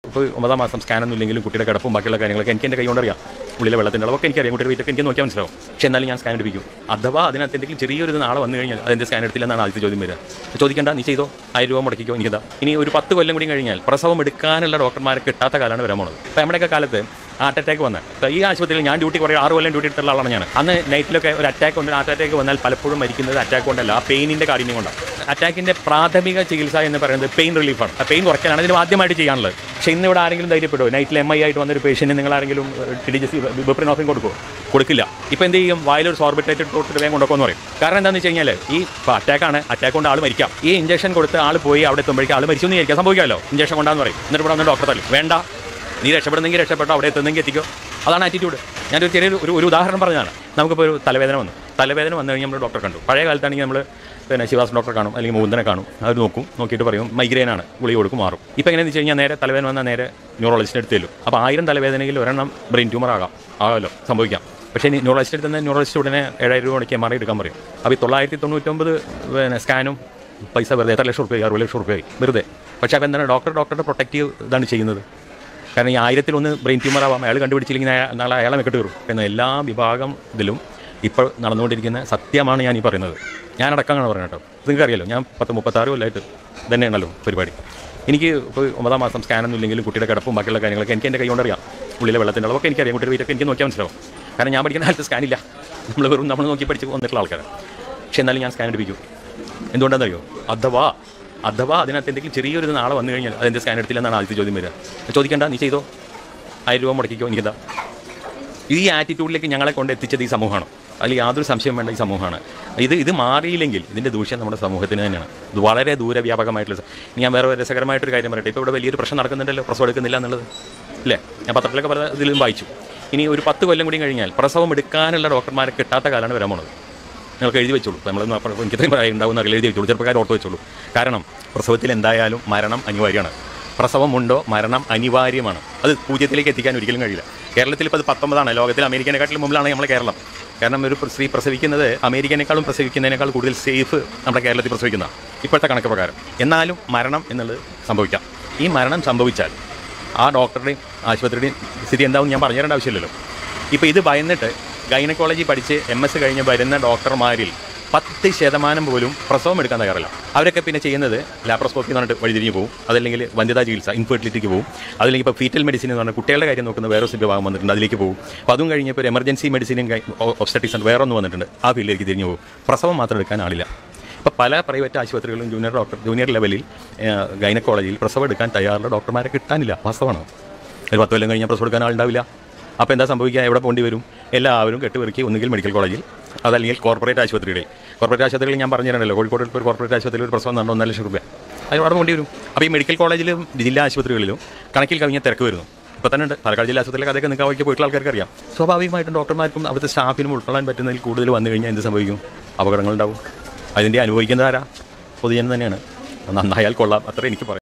ഇപ്പോൾ ഒമ്പതാം മാസം സ്കാനൊന്നും ഇല്ലെങ്കിലും കുട്ടിയുടെ കിടപ്പും ബാക്കിയുള്ള കാര്യങ്ങളൊക്കെ എനിക്ക് എൻ്റെ കൈ കൊണ്ടറിയാം ഉള്ളിലെ വെള്ളത്തിൻ്റെ അളവൊക്കെ എനിക്കറിയാം കുട്ടിയുടെ വെയിറ്റൊക്കെ എനിക്ക് നോക്കിയാൽ മനസ്സിലാവും പക്ഷേ എന്നാലും ഞാൻ സ്കാൻ എടുപ്പിക്കും അഥവാ അതിനകത്ത് എന്തെങ്കിലും ചെറിയൊരു ഇത് നാളെ വന്നു കഴിഞ്ഞാൽ അതിൻ്റെ സ്കാൻ എടുത്തില്ലെന്നാണ് ആദ്യത്തെ ചോദ്യം വരിക ചോദിക്കേണ്ട നീ ചെയ്തോ ആയിരം രൂപ മുടക്കിക്കോ എനിക്കതാ ഇനി ഒരു പത്ത് കൊല്ലം കൂടി കഴിഞ്ഞാൽ പ്രസവം എടുക്കാനുള്ള ഡോക്ടർമാരെ കിട്ടാത്ത കാലമാണ് വരാൻ പോണത് അപ്പോൾ നമ്മുടെയൊക്കെ കാലത്ത് ഹാർട്ട് അറ്റാക്ക് വന്നത് ഇപ്പോൾ ഈ ആശുപത്രിയിൽ ഞാൻ ഡ്യൂട്ടി കുറേ ആറ് കൊല്ലം ഡ്യൂട്ടി എടുത്തുള്ള ആളാണ് ഞാൻ അന്ന് നൈറ്റിലൊക്കെ ഒരു അറ്റാക്ക് കൊണ്ട് ഹാർട്ട് അറ്റാക്ക് വന്നാൽ പലപ്പോഴും മരിക്കുന്നത് അറ്റാക്ക് കൊണ്ടല്ല ആ പെയിനിൻ്റെ കാഠിന്യം കൊണ്ടാണ് അറ്റാക്കിൻ്റെ പ്രാഥമിക ചികിത്സ എന്ന് പറയുന്നത് പെയിൻ റിലീഫാണ് ആ പെയിൻ കുറയ്ക്കാനാണ് ഇതിന് ആദ്യമായിട്ട് ചെയ്യാനുള്ളത് പക്ഷേ ഇന്ന് ഇവിടെ ആരെങ്കിലും ധൈര്യപ്പെടുമോ നൈറ്റിൽ എം ഐ ആയിട്ട് വന്നൊരു പേഷ്യൻറ്റ് നിങ്ങൾ ആരെങ്കിലും ടിഡിജസ് ബിപ്രിനോഫിൻ കൊടുക്കുമോ കൊടുക്കില്ല ഇപ്പോൾ എന്ത് ചെയ്യും വായിലൊരു സോർബിറ്റേറ്റഡ് കൊടുത്തിട്ട് വേഗം കൊണ്ടുപോകുമെന്ന് പറയും കാരണം എന്താണെന്ന് വെച്ച് കഴിഞ്ഞാൽ ഈ അറ്റാക്കാണ് അറ്റാക്ക് കൊണ്ട് ആൾ മരിക്കാം ഈ ഇഞ്ചക്ഷൻ കൊടുത്ത് ആൾ പോയി അവിടെ എത്തുമ്പോഴേക്കും ആൾ മരിച്ചു എന്ന് വിചാരിക്കാം സംഭവിക്കാമല്ലോ ഇഞ്ചക്ഷൻ കൊണ്ടാന്ന് പറയും എന്നിട്ട് ഇവിടെ വന്ന് ഡോക്ടർ തല്ലും വേണ്ട നീ രക്ഷപ്പെടുന്നെങ്കിൽ രക്ഷപ്പെട്ടോ അവിടെ എത്തുന്നെങ്കിൽ എത്തിക്കോ അതാണ് ആറ്റിറ്റ്യൂഡ് ഞാനൊരു ചെറിയൊരു ഒരു ഒരു ഉദാഹരണം പറഞ്ഞതാണ് നമുക്കിപ്പോൾ ഒരു തലവേദന വന്നു തലവേദന വന്നു കഴിഞ്ഞാൽ നമ്മൾ ഡോക്ടറെ കണ്ടു പഴയ കാലത്താണെങ്കിൽ നമ്മൾ പിന്നെ ശിവാസ് ഡോക്ടറെ കാണും അല്ലെങ്കിൽ മൂന്നനെ കാണും അവർ നോക്കും നോക്കിയിട്ട് പറയും മൈഗ്രെയിൻ ആണ് ഗുളിക കൊടുക്കും മാറും ഇപ്പോൾ എങ്ങനെയാണെന്ന് വെച്ച് കഴിഞ്ഞാൽ നേരെ തലവേദന വന്നാൽ നേരെ ന്യൂറോളജിസ്റ്റിന് എടുത്ത് തരും അപ്പോൾ ആയിരം തലവേദനയിൽ ഒരെണ്ണം ബ്രെയിൻ ട്യൂമർ ആകാം ആകാമല്ലോ സംഭവിക്കാം പക്ഷേ ന്യൂറോളജിസ്റ്റ് എടുത്ത് ന്യൂറോളജിസ്റ്റ് ഉടനെ ഏഴായിരം രൂപ മണിക്ക് എം ആർ ഐ എടുക്കാൻ പറയും അപ്പോൾ ഈ തൊള്ളായിരത്തി തൊണ്ണൂറ്റൊമ്പത് പിന്നെ സ്കാനും പൈസ വെറുതെ എത്ര ലക്ഷം റുപ്യ അറുപത് ലക്ഷം റുപ്യ വെറുതെ പക്ഷേ അപ്പോൾ എന്താണ് ഡോക്ടർ ഡോക്ടറുടെ പ്രൊട്ടക്റ്റീവ് ഇതാണ് ചെയ്യുന്നത് കാരണം ഈ ആയിരത്തിലൊന്ന് ബ്രെയിൻ ട്യൂമർ ആവാം അയാൾ കണ്ടുപിടിച്ചില്ലെങ്കിൽ അയാൾ- നാളെ അയാളെ മെക്കെട്ട് കയറും എന്ന എല്ലാ വിഭാഗം ഇതിലും ഇപ്പോൾ നടന്നുകൊണ്ടിരിക്കുന്ന സത്യമാണ് ഞാൻ ഈ പറയുന്നത് ഞാൻ അടക്കമാണ് പറയുന്നത് കേട്ടോ നിങ്ങൾക്ക് അറിയാലോ ഞാൻ പത്ത് മുപ്പത്താറ് കൊല്ലമായിട്ട് തന്നെയാണല്ലോ പരിപാടി എനിക്ക് ഇപ്പോൾ ഒമ്പതാം മാസം സ്കാനൊന്നും ഇല്ലെങ്കിലും കുട്ടിയുടെ കിടപ്പും ബാക്കിയുള്ള കാര്യങ്ങളൊക്കെ എനിക്ക് എൻ്റെ കൈ കൊണ്ടറിയാം ഉള്ളിലെ വെള്ളത്തിൻ്റെ അളവൊക്കെ എനിക്കറിയാം കുട്ടിയുടെ വെയിറ്റൊക്കെ എനിക്ക് നോക്കിയാൽ മനസ്സിലാവും കാരണം ഞാൻ പഠിക്കുന്ന കാലത്ത് സ്കാനില്ല നമ്മൾ വെറും നമ്മൾ നോക്കി പഠിച്ച് വന്നിട്ടുള്ള ആൾക്കാരാണ് പക്ഷേ എന്നാലും ഞാൻ സ്കാൻ എടുപ്പിക്കും എന്തുകൊണ്ടാണെന്നറിയോ അഥവാ അഥവാ അതിനകത്ത് എന്തെങ്കിലും ചെറിയൊരു ഇത് നാളെ വന്നു കഴിഞ്ഞാൽ അതിൻ്റെ സ്കാൻ എടുത്തില്ലെന്നാണ് ആദ്യത്തെ ചോദ്യം വരിക ചോദിക്കേണ്ട നീ ചെയ്തോ ആയിരം രൂപ മുടക്കിക്കോ എനിക്കതാ ഈ ആറ്റിറ്റ്യൂഡിലേക്ക് ഞങ്ങളെ കൊണ്ട് എത്തിച്ചത് ഈ സമൂഹമാണ് അതിൽ യാതൊരു സംശയം വേണ്ട ഈ സമൂഹമാണ് ഇത് ഇത് മാറിയില്ലെങ്കിൽ ഇതിൻ്റെ ദൂഷ്യം നമ്മുടെ സമൂഹത്തിന് തന്നെയാണ് ഇത് വളരെ ദൂരവ്യാപകമായിട്ടുള്ള സ- ഇനി ഞാൻ വേറെ രസകരമായിട്ടൊരു കാര്യം പറയട്ടെ ഇപ്പോൾ ഇവിടെ വലിയൊരു പ്രശ്നം നടക്കുന്നുണ്ടല്ലോ പ്രസവം എടുക്കുന്നില്ല എന്നുള്ളത് ഇല്ലേ ഞാൻ പത്രത്തിലൊക്കെ പറഞ്ഞ ഇതിലും വായിച്ചു ഇനി ഒരു പത്ത് കൊല്ലം കൂടി കഴിഞ്ഞാൽ പ്രസവം എടുക്കാനുള്ള ഡോക്ടർമാരെ കിട്ടാത്ത കാലമാണ് വരാൻ പോണത് നിങ്ങൾക്ക് എഴുതി വെച്ചോളൂ നമ്മൾ എനിക്ക് ഇത്രയും പറയാൻ ഉണ്ടാവും അറിയില്ല എഴുതി വെച്ചോളൂ ചെറുപ്പക്കാർ ഓർത്ത് വെച്ചോളൂ കാരണം പ്രസവത്തിൽ എന്തായാലും മരണം അനിവാര്യമാണ് പ്രസവമുണ്ടോ മരണം അനിവാര്യമാണ് അത് പൂജ്യത്തിലേക്ക് എത്തിക്കാൻ ഒരിക്കലും കഴിയില്ല കേരളത്തിൽ ഇപ്പോൾ അത് പത്തൊമ്പതാണ് ലോകത്തിൽ അമേരിക്കനെക്കാട്ടിലും മുമ്പിലാണ് നമ്മൾ കേരളം കാരണം ഒരു സ്ത്രീ പ്രസവിക്കുന്നത് അമേരിക്കനേക്കാളും പ്രസവിക്കുന്നതിനേക്കാൾ കൂടുതൽ സേഫ് നമ്മുടെ കേരളത്തിൽ പ്രസവിക്കുന്ന ഇപ്പോഴത്തെ കണക്ക് പ്രകാരം എന്നാലും മരണം എന്നുള്ളത് സംഭവിക്കാം ഈ മരണം സംഭവിച്ചാൽ ആ ഡോക്ടറുടെയും ആശുപത്രിയുടെയും സ്ഥിതി എന്താവും ഞാൻ പറഞ്ഞു തരേണ്ട ആവശ്യമില്ലല്ലോ ഇപ്പോൾ ഇത് ഭയന്നിട്ട് ഗൈനക്കോളജി പഠിച്ച് എം എസ് കഴിഞ്ഞ് വരുന്ന ഡോക്ടർമാരിൽ പത്ത് ശതമാനം പോലും പ്രസവം എടുക്കാൻ തയ്യാറല്ല അവരൊക്കെ പിന്നെ ചെയ്യുന്നത് ലാപ്രോസ്കോപ്പി എന്ന് പറഞ്ഞിട്ട് വഴിതിരിഞ്ഞ് പോകും അതല്ലെങ്കിൽ വന്ധ്യതാ ചികിത്സ ഇൻഫെർട്ടിലിറ്റിക്ക് പോകും അതല്ലെങ്കിൽ ഇപ്പോൾ ഫീറ്റൽ മെഡിസിൻ എന്ന് പറഞ്ഞാൽ കുട്ടികളുടെ കാര്യം നോക്കുന്ന വേറെ ഒരു വിഭാഗം വന്നിട്ടുണ്ട് അതിലേക്ക് പോകും അപ്പോൾ അതും കഴിഞ്ഞപ്പോൾ ഒരു എമർജൻസി മെഡിസിനും ഒബ്സ്റ്ററ്റിക്സ് വേറെ ഒന്ന് വന്നിട്ടുണ്ട് ആ ഫീൽഡിലേക്ക് തിരിഞ്ഞു പോകും പ്രസവം മാത്രം എടുക്കാൻ ആളില്ല ഇപ്പോൾ പല പ്രൈവറ്റ് ആശുപത്രികളിലും ജൂനിയർ ഡോക്ടർ ജൂനിയർ ലെവലിൽ ഗൈനക്കോളജിയിൽ പ്രസവം എടുക്കാൻ തയ്യാറുള്ള ഡോക്ടർമാരെ കിട്ടാനില്ല വാസ്തവമാണ് ഒരു പത്ത് കൊല്ലം കഴിഞ്ഞാൽ പ്രസവം എടുക്കാൻ ആളുണ്ടാവില്ല അപ്പോൾ എന്താ സംഭവിക്കുക എവിടെ പോകേണ്ടി വരും എല്ലാവരും കെട്ടുപെറുക്കി ഒന്നുകിൽ മെഡിക്കൽ കോളേജിൽ അതല്ലെങ്കിൽ കോർപ്പറേറ്റ് ആശുപത്രികളിൽ കോർപ്പറേറ്റ് ആശുപത്രിയിൽ ഞാൻ പറഞ്ഞു തരണല്ലോ കോഴിക്കോട് ഇപ്പോൾ ഒരു കോർപ്പറേറ്റ് ആശുപത്രിയിൽ ഒരു പ്രസവം നടന്ന ഒന്നര ലക്ഷം രൂപ അത് അവിടെ പോകേണ്ടി വരും അപ്പോൾ ഈ മെഡിക്കൽ കോളേജിലും ജില്ലാ ആശുപത്രികളിലും കണക്കിൽ കവിഞ്ഞ തിരക്ക് വരുന്നു ഇപ്പോൾ തന്നെ ഉണ്ട് പാലക്കാട് ജില്ലാ ആശുപത്രിയിലൊക്കെ അതൊക്കെ നിൽക്കാൻ വഴിക്ക് പോയിട്ടുള്ള ആൾക്കാർക്ക് അറിയാം സ്വാഭാവികമായിട്ടും ഡോക്ടർമാർക്കും അവിടുത്തെ സ്റ്റാഫിനും ഉൾക്കൊള്ളാൻ പറ്റുന്നതിൽ കൂടുതൽ വന്നു കഴിഞ്ഞാൽ എന്ത് സംഭവിക്കും അപകടങ്ങളുണ്ടാവും അതിൻ്റെ അനുഭവിക്കുന്നത് ആരാ പൊതുജനം തന്നെയാണ് നന്നായാൽ കൊള്ളാം അത്ര എനിക്ക് പറയാം